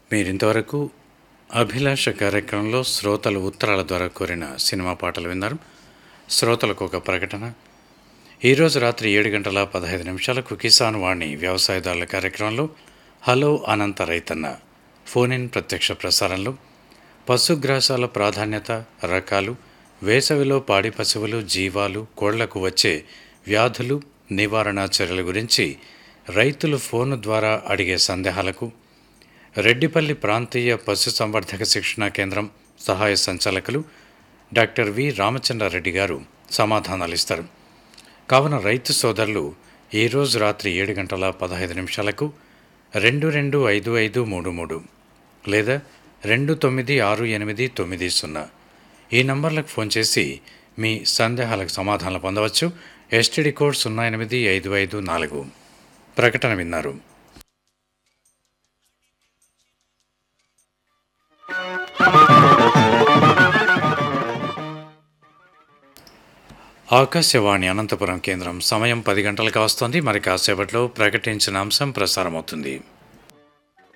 మీరింతవరకు అభిలాష కార్యక్రమంలో శ్రోతలు ఉత్తరాల ద్వారా కోరిన సినిమా పాటలు విన్నారు శ్రోతలకు ఒక ప్రకటన ఈరోజు రాత్రి ఏడు గంటల పదహైదు నిమిషాలకు కిసాన్ వాణి వ్యవసాయదారుల కార్యక్రమంలో హలో అనంత రైతన్న ఫోన్ ఇన్ ప్రత్యక్ష ప్రసారంలో పశుగ్రాసాల ప్రాధాన్యత రకాలు వేసవిలో పాడి పశువులు జీవాలు కోళ్లకు వచ్చే వ్యాధులు నివారణ చర్యల గురించి రైతులు ఫోన్ ద్వారా అడిగే సందేహాలకు రెడ్డిపల్లి ప్రాంతీయ పశు సంవర్ధక శిక్షణా కేంద్రం సహాయ సంచాలకులు డాక్టర్ వి రామచంద్రారెడ్డి గారు సమాధానాలు ఇస్తారు కావున రైతు సోదరులు ఈరోజు రాత్రి ఏడు గంటల పదహైదు నిమిషాలకు రెండు రెండు ఐదు ఐదు మూడు మూడు లేదా రెండు తొమ్మిది ఆరు ఎనిమిది తొమ్మిది సున్నా ఈ నంబర్లకు ఫోన్ చేసి మీ సందేహాలకు సమాధానాలు పొందవచ్చు ఎస్టీడీ కోడ్ సున్నా ఎనిమిది ఐదు ఐదు నాలుగు ప్రకటన విన్నారు ఆకాశవాణి అనంతపురం కేంద్రం సమయం పది గంటలకు వస్తుంది మరి కాసేపట్లో ప్రకటించిన అంశం ప్రసారమవుతుంది